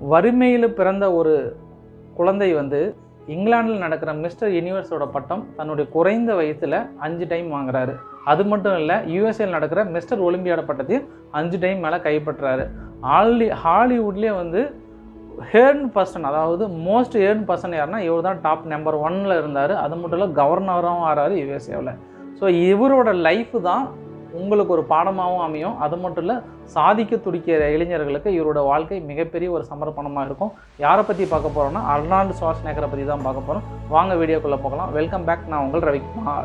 வறுமையில் பிறந்த ஒரு குழந்தை வந்து இங்கிலாந்தில் நடக்கிற மிஸ்டர் யூனிவர்ஸோட பட்டம் தன்னுடைய குறைந்த வயசில் அஞ்சு டைம் வாங்குறாரு அது மட்டும் இல்லை யூஎஸ்ஏல நடக்கிற மிஸ்டர் ஒலிம்பியாட பட்டத்தையும் அஞ்சு டைம் மேலே கைப்பற்றுறாரு ஆல்ரெடி ஹாலிவுட்லேயே வந்து ஹேர்ன் பர்சன் அதாவது மோஸ்ட் ஏர்ன் பர்சன் யாருன்னா இவர் தான் டாப் நம்பர் ஒன்னில் இருந்தார் அது மட்டும் இல்லை கவர்னராகவும் ஆறாரு யூஎஸ்ஏவில் ஸோ இவரோட லைஃப் தான் உங்களுக்கு ஒரு பாடமாகவும் அமையும் அது மட்டும் இல்லை சாதிக்க துடிக்கிற இளைஞர்களுக்கு இவரோட வாழ்க்கை மிகப்பெரிய ஒரு சமர்ப்பணமாக இருக்கும் யாரை பற்றி பார்க்க போகிறோம்னா அர்னால்டு சுவாஸ்நேகரை பற்றி தான் பார்க்க போகிறோம் வாங்க வீடியோக்குள்ளே போகலாம் வெல்கம் பேக் நான் உங்கள் ரவிக்குமார்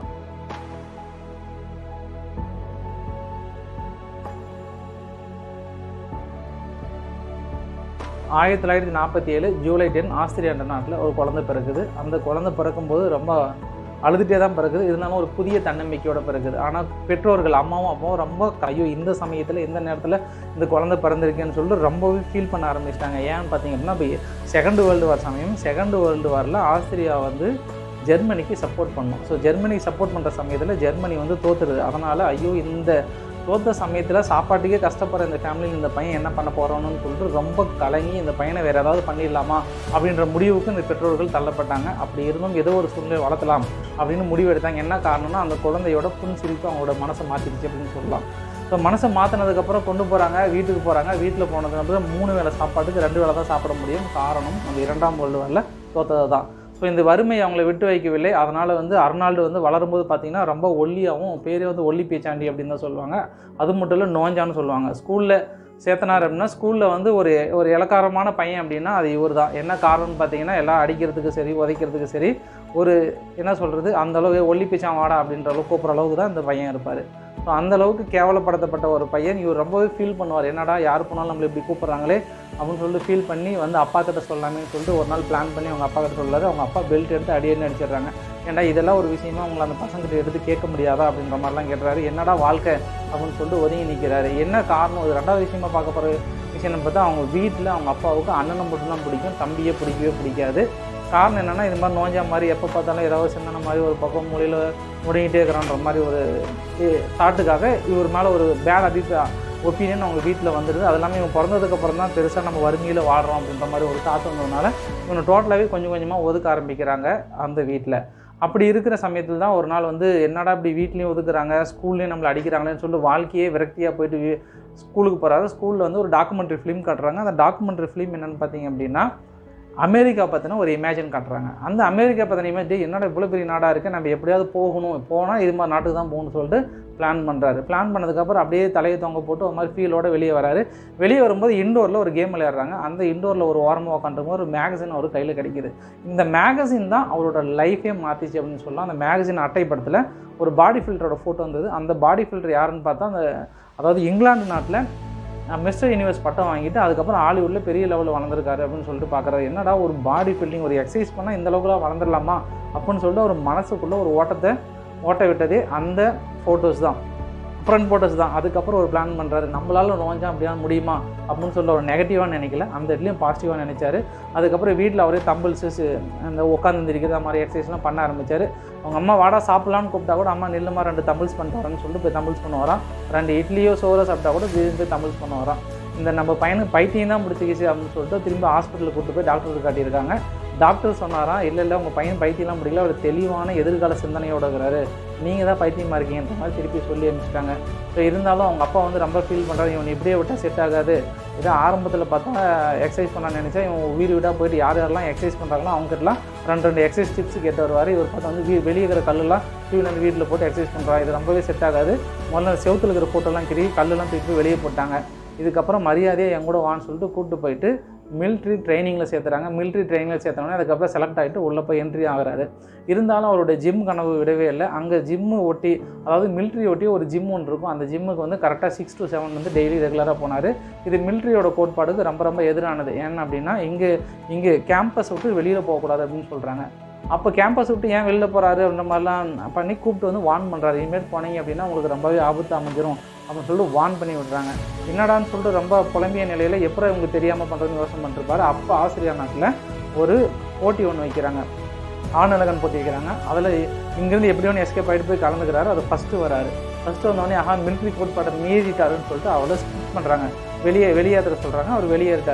ஆயிரத்தி தொள்ளாயிரத்தி நாற்பத்தி ஏழு ஜூலை டென் ஆஸ்திரியா என்ற நாட்டில் ஒரு குழந்தை பிறக்குது அந்த குழந்தை பிறக்கும்போது ரொம்ப அழுதுகிட்டே தான் பிறகுது இருந்தாலும் ஒரு புதிய தன்னம்பிக்கையோட பிறகுது ஆனால் பெற்றோர்கள் அம்மாவும் அப்பாவும் ரொம்ப ஐயோ இந்த சமயத்தில் இந்த நேரத்தில் இந்த குழந்தை பிறந்திருக்கேன்னு சொல்லிட்டு ரொம்பவே ஃபீல் பண்ண ஆரம்பிச்சிட்டாங்க ஏன்னு பார்த்தீங்க அப்படின்னா இப்போ செகண்ட் வேர்ல்டு வார் சமயம் செகண்ட் வேர்ல்டு வாரில் ஆஸ்திரியா வந்து ஜெர்மனிக்கு சப்போர்ட் பண்ணும் ஸோ ஜெர்மனிக்கு சப்போர்ட் பண்ணுற சமயத்தில் ஜெர்மனி வந்து தோத்துருது அதனால் ஐயோ இந்த தோத்த சமயத்தில் சாப்பாட்டுக்கே கஷ்டப்படுற இந்த ஃபேமிலியில் இந்த பையன் என்ன பண்ண போகிறான்னு சொல்லிட்டு ரொம்ப கலங்கி இந்த பையனை வேறு ஏதாவது பண்ணிடலாமா அப்படின்ற முடிவுக்கு இந்த பெற்றோர்கள் தள்ளப்பட்டாங்க அப்படி இருந்தும் ஏதோ ஒரு சூழ்நிலை வளர்த்தலாம் அப்படின்னு முடிவு எடுத்தாங்க என்ன காரணம்னா அந்த குழந்தையோட புன் சிரிப்பு அவங்களோட மனசை மாற்றிடுச்சு அப்படின்னு சொல்லலாம் ஸோ மனசை மாற்றினதுக்கப்புறம் கொண்டு போகிறாங்க வீட்டுக்கு போகிறாங்க வீட்டில் போனதுக்கப்புறம் மூணு வேளை சாப்பாட்டுக்கு ரெண்டு வேளை தான் சாப்பிட முடியும் காரணம் அந்த இரண்டாம் வேர்ல்டு வாரில் தோத்தது தான் ஸோ இந்த வறுமை அவங்கள விட்டு வைக்கவில்லை அதனால் வந்து அர்னால்டு வந்து வளரும்போது பார்த்திங்கன்னா ரொம்ப ஒல்லியாகவும் பேரே வந்து ஒல்லி பேச்சாண்டி அப்படின்னு தான் சொல்லுவாங்க அது மட்டும் இல்லை நோஞ்சான்னு சொல்லுவாங்க ஸ்கூலில் சேர்த்தனார் அப்படின்னா ஸ்கூலில் வந்து ஒரு ஒரு இலக்காரமான பையன் அப்படின்னா அது இவர் தான் என்ன காரணம்னு பார்த்தீங்கன்னா எல்லாம் அடிக்கிறதுக்கு சரி உதைக்கிறதுக்கு சரி ஒரு என்ன சொல்கிறது அந்த அளவுக்கு ஒல்லி பிச்சான் வாடா அப்படின்ற அளவுக்கு கூப்பிட்ற அளவுக்கு தான் இந்த பையன் இருப்பார் ஸோ அந்த அளவுக்கு கேவலப்படுத்தப்பட்ட ஒரு பையன் இவர் ரொம்பவே ஃபீல் பண்ணுவார் என்னடா யார் போனாலும் நம்மளை இப்படி கூப்பிட்றாங்களே அப்படின்னு சொல்லிட்டு ஃபீல் பண்ணி வந்து அப்பா கிட்ட சொல்லலாமேன்னு சொல்லிட்டு ஒரு நாள் பிளான் பண்ணி அவங்க அப்பா கிட்ட சொல்லாரு அவங்க அப்பா பெல்ட் எடுத்து அடியேன்னு அடிச்சிடுறாங்க ஏன்டா இதெல்லாம் ஒரு விஷயமா அவங்கள அந்த பசங்கிட்ட எடுத்து கேட்க முடியாதா அப்படின்ற மாதிரிலாம் கேட்டுறாரு என்னடா வாழ்க்கை அப்படின்னு சொல்லிட்டு ஒதுங்கி நிற்கிறாரு என்ன காரணம் இது ரெண்டாவது விஷயமா பார்க்க போகிற விஷயம்னு பார்த்தா அவங்க வீட்டில் அவங்க அப்பாவுக்கு அண்ணனை மட்டும்தான் பிடிக்கும் தம்பியை பிடிக்கவே பிடிக்காது காரணம் என்னென்னா இது மாதிரி நோஞ்சா மாதிரி எப்போ பார்த்தாலும் ஏதாவது சின்ன மாதிரி ஒரு பக்கம் மொழியில் முடங்கிட்டே இருக்கிறான்ற மாதிரி ஒரு தாட்டுக்காக இவர் மேலே ஒரு பேட் அபிப்ரா ஒப்பீனியன் அவங்க வீட்டில் வந்துடுது அது இல்லாமல் இவன் பிறந்ததுக்கப்புறம் தான் பெருசாக நம்ம வறுமையில் வாடுறோம் அப்படின்ற மாதிரி ஒரு தாட்டு வந்ததுனால இவனை டோட்டலாகவே கொஞ்சம் கொஞ்சமாக ஒதுக்க ஆரம்பிக்கிறாங்க அந்த வீட்டில் அப்படி இருக்கிற சமயத்தில் தான் ஒரு நாள் வந்து என்னடா இப்படி வீட்லேயும் ஒதுக்குறாங்க ஸ்கூல்லேயும் நம்மளை அடிக்கிறாங்களேன்னு சொல்லிட்டு வாழ்க்கையே விரக்தியாக போயிட்டு ஸ்கூலுக்கு போகிறாரு ஸ்கூலில் வந்து ஒரு டாக்குமெண்ட்ரி ஃபிலிம் காட்டுறாங்க அந்த டாக்குமெண்ட்ரி ஃபிலிம் என்னென்னு பார்த்தீங்க அப்படின்னா அமெரிக்கா பற்றின ஒரு இமேஜின் காட்டுறாங்க அந்த அமெரிக்கா பற்றின இமேஜ் என்னடா இவ்வளோ பெரிய நாடாக இருக்குது நம்ம எப்படியாவது போகணும் போனால் இது மாதிரி நாட்டுக்கு தான் போகணும்னு சொல்லிட்டு பிளான் பண்ணுறாரு பிளான் பண்ணதுக்கப்புறம் அப்படியே தலையை தொங்க போட்டு ஒரு மாதிரி ஃபீலோட வெளியே வராரு வெளியே வரும்போது இண்டோரில் ஒரு கேம் விளையாடுறாங்க அந்த இண்டோரில் ஒரு ஓரமாக உட்காந்துருக்கும் ஒரு மேகசின் அவர் கையில் கிடைக்கிது இந்த மேகசின் தான் அவரோட லைஃபே மாற்றிச்சு அப்படின்னு சொல்லலாம் அந்த மேகசின் அட்டைப்படத்தில் ஒரு பாடி ஃபில்டரோட ஃபோட்டோ வந்தது அந்த பாடி ஃபில்டர் யாருன்னு பார்த்தா அந்த அதாவது இங்கிலாந்து நாட்டில் மிஸ்டர் யூனிவர்ஸ் பட்டம் வாங்கிட்டு அதுக்கப்புறம் ஹாலிவுட்டில் பெரிய லெவலில் வளர்ந்துருக்காரு அப்படின்னு சொல்லிட்டு பார்க்குறாரு என்னடா ஒரு பாடி பில்டிங் ஒரு எக்ஸசைஸ் பண்ணால் இந்த அளவுக்குலாம் வளர்ந்துடலாமா அப்படின்னு சொல்லிட்டு ஒரு மனசுக்குள்ளே ஒரு ஓட்டத்தை ஓட்ட விட்டதே அந்த ஃபோட்டோஸ் தான் ஃப்ரண்ட் ஃபோட்டோஸ் தான் அதுக்கப்புறம் ஒரு பிளான் பண்ணுறாரு நம்மளால நோஞ்சா அப்படியா முடியுமா அப்படின்னு சொல்ல ஒரு நெகட்டிவாக நினைக்கல அந்த இடத்துலையும் பாசிட்டிவாக நினைச்சாரு அதுக்கப்புறம் வீட்டில் அவரே தம்பிள்ஸு அந்த உட்காந்து இருக்கிற மாதிரி எக்ஸசைஸ்லாம் பண்ண ஆரம்பிச்சார் அவங்க அம்மா வாடா சாப்பிட்லான்னு கூப்பிட்டா கூட அம்மா நில்லுமா ரெண்டு தம்பிள்ஸ் பண்ணிட்டு வரேன்னு சொல்லிட்டு போய் தம்பிள்ஸ் பண்ண வரான் ரெண்டு இட்லியோ சோறோ சாப்பிட்டா கூட திரும்பி தம்பிள்ஸ் பண்ண வரான் இந்த நம்ம பையனுக்கு பைத்தியம் தான் பிடிச்சிக்கிச்சு அப்படின்னு சொல்லிட்டு திரும்ப ஹாஸ்பிட்டலுக்கு கூட்டு போய் டாக்டருக்கு காட்டியிருக்காங்க டாக்டர் சொன்னாராம் இல்லை இல்லை உங்கள் பையன் பைத்தியம்லாம் பிடிக்கல அவர் தெளிவான எதிர்கால சிந்தனையோட இருக்கிறாரு நீங்கள் தான் பைத்தியமாக இருக்கீங்கன்ற மாதிரி திருப்பி சொல்லி அனுப்பிச்சிட்டாங்க ஸோ இருந்தாலும் அவங்க அப்பா வந்து ரொம்ப ஃபீல் பண்ணுறாரு இவன் இப்படியே விட்டால் செட் ஆகாது இதை ஆரம்பத்தில் பார்த்தா எக்ஸசைஸ் பண்ண நினச்சா இவன் வீடு வீடாக போயிட்டு யார் யாரெல்லாம் எக்ஸசைஸ் பண்ணுறாங்களோ அவங்ககிட்டலாம் ரெண்டு ரெண்டு எக்ஸசைஸ் டிப்ஸ் கேட்டு வருவார் இவர் பார்த்தா வந்து வீ வெளியே இருக்கிற கல்லெல்லாம் டிவியில் வந்து வீட்டில் போட்டு எக்ஸசைஸ் பண்ணுறாங்க இது ரொம்பவே செட் ஆகாது முதல்ல செவுத்தில் இருக்கிற ஃபோட்டோலாம் கிரி கல்லெல்லாம் தூக்கி போய் வெளியே போட்டாங்க இதுக்கப்புறம் மரியாதையை என் கூட வான்னு சொல்லிட்டு கூப்பிட்டு போயிட்டு மிலிட்ரி ட்ரைனிங்கில் சேர்த்துறாங்க மிலிட்ரி ட்ரைனிங்கில் சேர்த்தோன்னே அதுக்கப்புறம் செலக்ட் ஆகிட்டு உள்ளே போய் என்ட்ரி ஆகிறாரு இருந்தாலும் அவருடைய ஜிம் கனவு விடவே இல்லை அங்கே ஜிம்மு ஒட்டி அதாவது மிலிட்ரி ஒட்டி ஒரு ஜிம் ஒன்று இருக்கும் அந்த ஜிம்முக்கு வந்து கரெக்டாக சிக்ஸ் டு செவன் வந்து டெய்லி ரெகுலராக போனார் இது மிலிட்ரியோட கோட்பாடுக்கு ரொம்ப ரொம்ப எதிரானது ஏன்னா அப்படின்னா இங்கே இங்கே கேம்பஸ் விட்டு வெளியில் போகக்கூடாது அப்படின்னு சொல்கிறாங்க அப்போ கேம்பஸ் விட்டு ஏன் வெளில போகிறாரு அப்படின்ற மாதிரிலாம் பண்ணி கூப்பிட்டு வந்து வார்ன் பண்ணுறாரு இனிமேல் போனீங்க அப்படின்னா உங்களுக்கு ரொம்பவே ஆபத்து அமைஞ்சிரும் அப்படின்னு சொல்லிட்டு வார்ன் பண்ணி விடுறாங்க என்னடான்னு சொல்லிட்டு ரொம்ப புலம்பிய நிலையில் எப்படி இவங்க தெரியாமல் பண்ணுறதுன்னு யோசனை பண்ணிருப்பாரு அப்போ ஆசிரியர் நாட்டில் ஒரு போட்டி ஒன்று வைக்கிறாங்க ஆணழகன் போட்டி வைக்கிறாங்க அதில் இங்கேருந்து எப்படி ஒன்று எஸ்கேப் ஆகிட்டு போய் கலந்துக்கிறாரு அது ஃபஸ்ட்டு வராரு ஃபஸ்ட்டு வந்தோடனே ஆஹா மிலிட்ரி கோட்பாட்டை மீறிட்டாருன்னு சொல்லிட்டு அவளை ஸ்கிப் பண்ணுறாங்க வெளியே வெளியேற்ற சொல்கிறாங்க அவர் வெளியேறிட்டாரு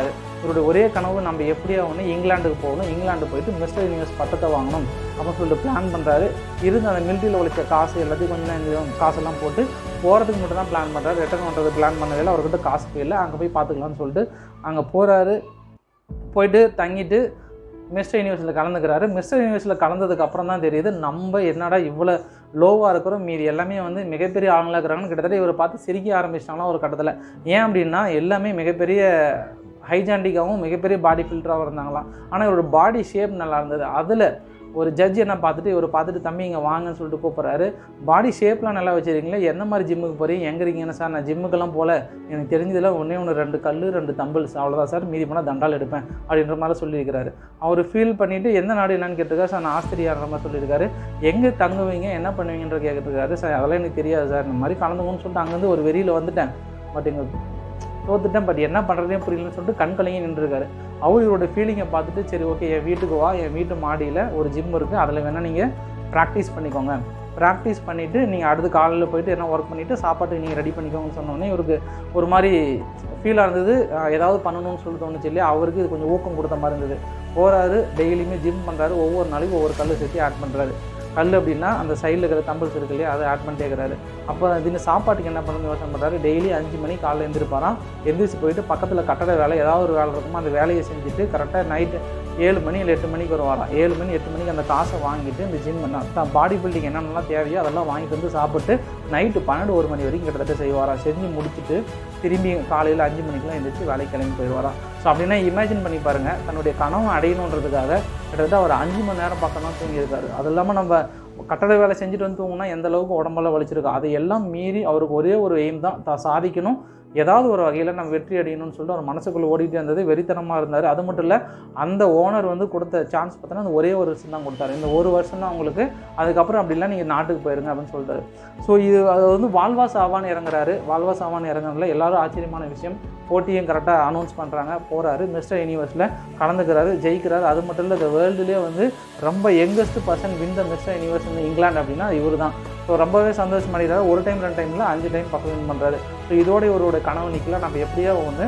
இவருடைய ஒரே கனவு நம்ம எப்படியா ஒன்று இங்கிலாந்துக்கு போகணும் இங்கிலாந்து போயிட்டு மிஸ்டர் யூனிவர்ஸ் பட்டத்தை வாங்கணும் அப்படின்னு சொல்லிட்டு பிளான் பண்ணுறாரு இருந்து அந்த மிலிட்ரியில் உழைச்ச காசு எல்லாத்தையும் கொஞ்சம் கொஞ்சம் காசெல்லாம் போட்டு போகிறதுக்கு மட்டும் தான் பிளான் பண்ணுறாரு ரிட்டர்ன் பண்ணுறது பிளான் பண்ணதில்லை அவர்கிட்ட காசு போயிடல அங்கே போய் பார்த்துக்கலாம்னு சொல்லிட்டு அங்கே போகிறாரு போயிட்டு தங்கிட்டு மிஸ்டர் யூனிவர்ஸில் கலந்துக்கிறாரு மிஸ்டர் யூனிவர்ஸில் கலந்ததுக்கு அப்புறம் தான் தெரியுது நம்ம என்னடா இவ்வளோ லோவாக இருக்கிறோம் மீதி எல்லாமே வந்து மிகப்பெரிய ஆளுங்களாக இருக்கிறாங்கன்னு கிட்டத்தட்ட இவரை பார்த்து சிரிக்க ஆரம்பிச்சிட்டாங்களாம் ஒரு கட்டத்தில் ஏன் அப்படின்னா எல்லாமே மிகப்பெரிய ஹைஜாண்டிக்காகவும் மிகப்பெரிய பாடி ஃபில்டராகவும் இருந்தாங்களாம் ஆனால் இவரோட பாடி ஷேப் நல்லா இருந்தது அதில் ஒரு ஜட்ஜ் என்ன பார்த்துட்டு இவர் பார்த்துட்டு தம்பி இங்கே வாங்கன்னு சொல்லிட்டு கூப்பிட்றாரு பாடி ஷேப்லாம் நல்லா வச்சுருக்கீங்களா என்ன மாதிரி ஜிம்முக்கு போகிறீங்க எங்கே இருக்கீங்கன்னு சார் நான் ஜிம்முக்கெல்லாம் போகல எனக்கு தெரிஞ்சதில் ஒன்றே ஒன்று ரெண்டு கல் ரெண்டு தம்பிள்ஸ் அவ்வளோதான் சார் மீதி போனால் தண்டால் எடுப்பேன் அப்படின்ற மாதிரி சொல்லியிருக்கிறாரு அவர் ஃபீல் பண்ணிவிட்டு எந்த நாடு என்னன்னு கேட்டிருக்காரு சார் நான் ஆஸ்திரியான்ற மாதிரி சொல்லியிருக்காரு எங்கே தங்குவீங்க என்ன பண்ணுவீங்கன்ற கேட்டிருக்காரு சார் அதெல்லாம் எனக்கு தெரியாது சார் இந்த மாதிரி கலந்துக்கணும்னு சொல்லிட்டு அங்கேருந்து ஒரு வெறியில் வந்துட்டேன் பட் இங்கே தோத்துட்டேன் பட் என்ன பண்ணுறதே புரியலன்னு சொல்லிட்டு கண் கலங்கி நின்றுருக்காரு அவர் இவரோட ஃபீலிங்கை பார்த்துட்டு சரி ஓகே என் வீட்டுக்கு வா என் வீட்டு மாடியில் ஒரு ஜிம் இருக்குது அதில் வேணால் நீங்கள் ப்ராக்டிஸ் பண்ணிக்கோங்க ப்ராக்டிஸ் பண்ணிவிட்டு நீங்கள் அடுத்து காலையில் போயிட்டு என்ன ஒர்க் பண்ணிவிட்டு சாப்பாட்டுக்கு நீங்கள் ரெடி பண்ணிக்கோங்கன்னு சொன்னோடனே இவருக்கு ஒரு மாதிரி ஃபீலாக இருந்தது அஹ் ஏதாவது பண்ணணும்னு சொல்லி தோணுச்சு இல்லையா அவருக்கு இது கொஞ்சம் ஊக்கம் கொடுத்த மாதிரி இருந்தது போகிறாரு டெய்லியுமே ஜிம் பண்ணுறாரு ஒவ்வொரு நாளைக்கும் ஒவ்வொரு கல் சேர்த்து ஆட் பண்ணுறாரு கல் அப்படின்னா அந்த சைடில் இருக்கிற தம்பிள்ஸ் இருக்கு இல்லையா அதை ஆட் பண்ணிட்டே இருக்கிறாரு அப்போ தினம் சாப்பாட்டுக்கு என்ன பண்ணணும்னு யோசனை பண்ணுறாரு டெய்லி அஞ்சு மணி காலைல எழுந்திருப்பாராம் எந்திரிச்சு போயிட்டு பக்கத்தில் கட்டட வேலை ஏதாவது ஒரு வேலை இருக்குமோ அந்த வேலையை செஞ்சுட்டு கரெக்டாக நைட்டு ஏழு மணி இல்லை எட்டு மணிக்கு வருவாராம் ஏழு மணி எட்டு மணிக்கு அந்த காசை வாங்கிட்டு இந்த ஜிம் தான் பாடி பில்டிங் என்னென்னலாம் தேவையோ அதெல்லாம் வாங்கிட்டு வந்து சாப்பிட்டு நைட்டு பன்னெண்டு ஒரு மணி வரைக்கும் கிட்டத்தட்ட செய்வாராம் செஞ்சு முடிச்சுட்டு திரும்பி காலையில் அஞ்சு மணிக்கெலாம் எழுந்திரிச்சு வேலைக்கு கிளம்பி போயிடுவாராம் ஸோ அப்படின்னா இமேஜின் பண்ணி பாருங்கள் தன்னுடைய கனவு அடையணுன்றதுக்காக கிட்டத்தட்ட ஒரு அஞ்சு மணி நேரம் பக்கம் தான் தூங்கியிருக்காரு அது இல்லாமல் நம்ம கட்டட வேலை செஞ்சுட்டு வந்து தூங்கினா எந்த அளவுக்கு உடம்பெல்லாம் வலிச்சிருக்கோம் அதை எல்லாம் மீறி அவருக்கு ஒரே ஒரு எய்ம் தான் தான் சாதிக்கணும் ஏதாவது ஒரு வகையில் நம்ம வெற்றி அடையணும்னு சொல்லிட்டு அவர் மனசுக்குள்ளே ஓடிட்டே இருந்தது வெறித்தனமாக இருந்தார் அது மட்டும் இல்லை அந்த ஓனர் வந்து கொடுத்த சான்ஸ் பார்த்தோன்னா அந்த ஒரே ஒரு வருஷம் தான் கொடுத்தாரு இந்த ஒரு வருஷம் தான் உங்களுக்கு அதுக்கப்புறம் அப்படிலாம் நீங்கள் நாட்டுக்கு போயிருங்க அப்படின்னு சொல்லிட்டாரு ஸோ இது அது வந்து வால்வாஸ் ஆவான்னு இறங்குறாரு வால்வாஸ் ஆவான்னு இறங்குறதுல எல்லாரும் ஆச்சரியமான விஷயம் போட்டியும் கரெக்டாக அனௌன்ஸ் பண்ணுறாங்க போகிறாரு மிஸ்டர் யூனிவர்ஸில் கலந்துக்கிறாரு ஜெயிக்கிறாரு அது மட்டும் இல்லை இந்த வேர்ல்டுலேயே வந்து ரொம்ப youngest person win the Mister Universe இந்த இங்கிலாந்து அப்படின்னா இவர் தான் ஸோ ரொம்பவே சந்தோஷம் அடைகிறாரு ஒரு டைம் ரெண்டு டைமில் அஞ்சு டைம் பக்கம் வின் பண்ணுறாரு ஸோ இதோட இவரோட கனவு நிற்கலாம் நம்ம எப்படியோ வந்து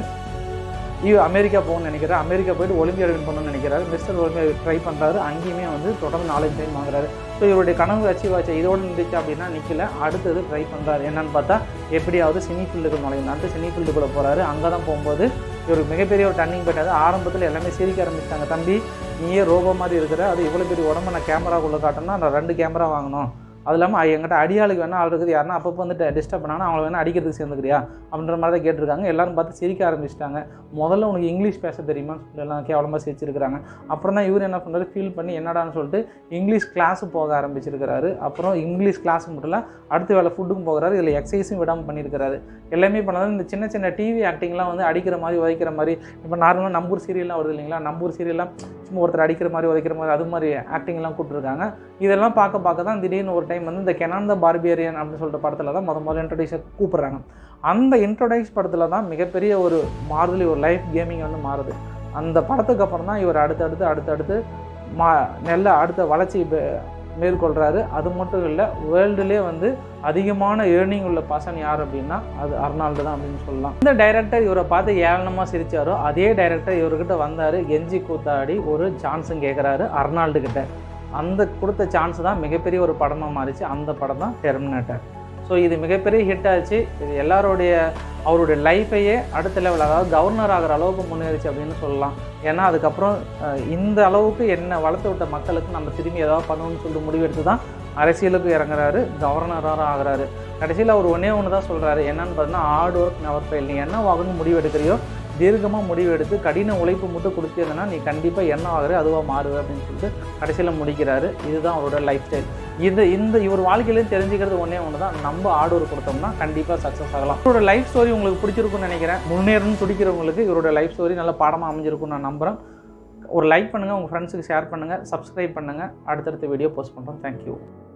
இவ அமெரிக்கா போகணும்னு நினைக்கிறாரு அமெரிக்கா போயிட்டு ஒலிம்பியாட் வின் பண்ணணும்னு நினைக்கிறாரு மிஸ்டர் ஒலிம்பியா ட்ரை பண்ணுறாரு அங்கேயுமே வந்து தொடர்ந்து நாலஞ்சு டைம் வாங்குறாரு ஸோ இவருடைய கனவு அச்சீவ் ஆச்சு இதோட நின்றுச்சு அப்படின்னா நிற்கல அடுத்தது ட்ரை பண்ணுறாரு என்னன்னு பார்த்தா எப்படியாவது சினி ஃபீல்டுக்கு நுழையலான்ட்டு சினி ஃபீல்டுக்குள்ளே போகிறாரு அங்கே தான் போகும்போது இவர் மிகப்பெரிய ஒரு டர்னிங் போயிட்டாரு ஆரம்பத்தில் எல்லாமே சிரிக்க ஆரம்பிச்சிட்டாங்க தம்பி நீயே ரோபோ மாதிரி இருக்கிற அது இவ்வளோ பெரிய உடம்ப நான் கேமராக்குள்ளே காட்டணும்னா நான் ரெண்டு கேமரா வாங்கணும் அது இல்லாமல் எங்கிட்ட அடியாளுக்கு வேணால் ஆள் இருக்குது யாருன்னா அப்பப்போ வந்துட்டு டிஸ்டர்ப் பண்ணாங்கன்னா அவங்கள வேணால் அடிக்கிறதுக்கு சேர்ந்துக்கிறியா அப்படின்ற மாதிரி தான் கேட்டிருக்காங்க எல்லாரும் பார்த்து சிரிக்க ஆரம்பிச்சிட்டாங்க முதல்ல உனக்கு இங்கிலீஷ் பேச தெரியுமான்னு சொல்லி எல்லாம் கேவலமாக சிரிச்சிருக்கிறாங்க அப்புறம் தான் இவர் என்ன பண்ணுறாரு ஃபீல் பண்ணி என்னடான்னு சொல்லிட்டு இங்கிலீஷ் கிளாஸு போக ஆரம்பிச்சிருக்கிறாரு அப்புறம் இங்கிலீஷ் கிளாஸ் மட்டும் இல்லை அடுத்த வேலை ஃபுட்டுக்கும் போகிறாரு இதில் எக்ஸசைஸும் விடாமல் பண்ணியிருக்கிறாரு எல்லாமே பண்ணது இந்த சின்ன சின்ன டிவி ஆக்டிங்லாம் வந்து அடிக்கிற மாதிரி உதைக்கிற மாதிரி இப்போ நார்மலாக நம்பூர் சீரியல்லாம் வருது இல்லைங்களா நம்பூர் சீரியல்லாம் சும்மா ஒருத்தர் அடிக்கிற மாதிரி உதைக்கிற மாதிரி அது மாதிரி ஆக்டிங்லாம் கூப்பிட்டுருக்காங்க இதெல்லாம் பார்க்க பார்க்க தான் திடீர்னு ஒரு டைம் வந்து இந்த கெனான் த பார்பியரியன் அப்படின்னு சொல்லிட்டு படத்தில் தான் முத முதல்ல இன்ட்ரடியூஸ் கூப்பிட்றாங்க அந்த இன்ட்ரொடக்ஸ் படத்தில் தான் மிகப்பெரிய ஒரு மாறுதல் ஒரு லைஃப் கேமிங் வந்து மாறுது அந்த படத்துக்கு அப்புறம் தான் இவர் அடுத்தடுத்து அடுத்தடுத்து மா நல்ல அடுத்த வளர்ச்சி பெ- மேற்கொள்கிறாரு அது மட்டும் இல்லை வேர்ல்டுலேயே வந்து அதிகமான ஏர்னிங் உள்ள பர்சன் யார் அப்படின்னா அது அர்னால்டு தான் அப்படின்னு சொல்லலாம் இந்த டைரக்டர் இவரை பார்த்து ஏளனமாக சிரிச்சாரோ அதே டைரக்டர் இவர்கிட்ட வந்தார் கெஞ்சி கூத்தாடி ஒரு சான்ஸும் கேட்குறாரு அர்னால்டு கிட்ட அந்த கொடுத்த சான்ஸ் தான் மிகப்பெரிய ஒரு படமாக மாறிச்சு அந்த படம் தான் டெர்மினேட்டர் ஸோ இது மிகப்பெரிய ஹிட் ஆச்சு இது எல்லாருடைய அவருடைய லைஃபையே அடுத்த லெவல் அதாவது கவர்னர் ஆகிற அளவுக்கு முன்னேறிச்சு அப்படின்னு சொல்லலாம் ஏன்னா அதுக்கப்புறம் அஹ், இந்த அளவுக்கு என்ன வளர்த்து விட்ட மக்களுக்கு நம்ம திரும்பி ஏதாவது பண்ணணும்னு சொல்லிட்டு முடிவெடுத்து தான் அரசியலுக்கு இறங்குறாரு கவர்னராக ஆகுறாரு கடைசியில் அவர் ஒன்றே ஒன்று தான் சொல்கிறாரு என்னன்னு பார்த்தீங்கன்னா ஹார்ட் ஒர்க் நவர் ஃபெயில் நீ என்ன ஆகணும்னு முடிவு எடுக்கிறியோ தீர்க்கமாக முடிவு எடுத்து கடின உழைப்பு மட்டும் கொடுத்ததுன்னா நீ கண்டிப்பாக என்ன ஆகுற அதுவாக மாறுவ அப்படின்னு சொல்லிட்டு கடைசியில் முடிக்கிறாரு இதுதான் அவரோட லைஃப் ஸ்டைல் இது இந்த இவர் வாழ்க்கையிலேயும் தெரிஞ்சுக்கிறது ஒன்றே ஒன்று தான் நம்ம ஆர்டர் கொடுத்தோம்னா கண்டிப்பாக சக்ஸஸ் ஆகலாம் இவரோட லைஃப் ஸ்டோரி உங்களுக்கு பிடிச்சிருக்கும்னு நினைக்கிறேன் முன்னேறணும்னு துடிக்கிறவங்களுக்கு இவரோட லைஃப் ஸ்டோரி நல்ல பாடமாக அமைஞ்சிருக்கும்னு நான் நம்புகிறேன் ஒரு லைக் பண்ணுங்கள் உங்கள் ஃப்ரெண்ட்ஸுக்கு ஷேர் பண்ணுங்கள் சப்ஸ்கிரைப் பண்ணுங்கள் அடுத்தடுத்த வீடியோ போஸ்ட் பண்ணுறோம் தேங்க்யூ